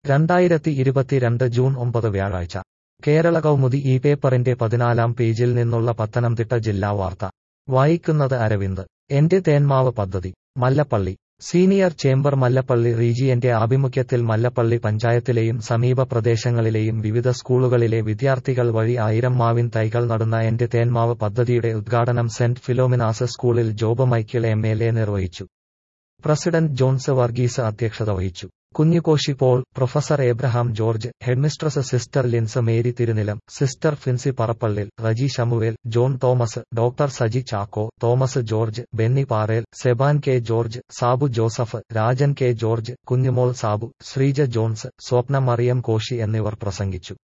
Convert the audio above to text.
രണ്ടായിരത്തി ഇരുപത്തിരണ്ട് ജൂൺ ഒമ്പത് വ്യാഴാഴ്ച കേരള കൗമുദി ഈ പേപ്പറിന്റെ പതിനാലാം പേജിൽ നിന്നുള്ള പത്തനംതിട്ട ജില്ലാ വാർത്ത വായിക്കുന്നത് അരവിന്ദ് എന്റെ തേന്മാവ് പദ്ധതി മല്ലപ്പള്ളി സീനിയർ ചേംബർ മല്ലപ്പള്ളി റീജിയന്റെ ആഭിമുഖ്യത്തിൽ മല്ലപ്പള്ളി പഞ്ചായത്തിലെയും സമീപ പ്രദേശങ്ങളിലെയും വിവിധ സ്കൂളുകളിലെ വിദ്യാർത്ഥികൾ വഴി ആയിരം മാവിൻ തൈകൾ നടുന്ന എന്റെ തേന്മാവ് പദ്ധതിയുടെ ഉദ്ഘാടനം സെന്റ് ഫിലോമിനാസ് സ്കൂളിൽ Job Michael M L A നിർവഹിച്ചു പ്രസിഡന്റ് ജോൺസ് വർഗീസ് അധ്യക്ഷത വഹിച്ചു Kunjukoshy Paul professor Abraham George headmistress sister Lins Mary Thirunilam sister Finsy Parappallil Reji Shamuel John Thomas doctor Saji Chacko Thomas George Benny Parel Seban K George Sabu Joseph Rajan K George Kunjumol Sabu Sreeja Johns Swapna Mariyam Koshy എന്നിവർ പ്രസംഗിച്ചു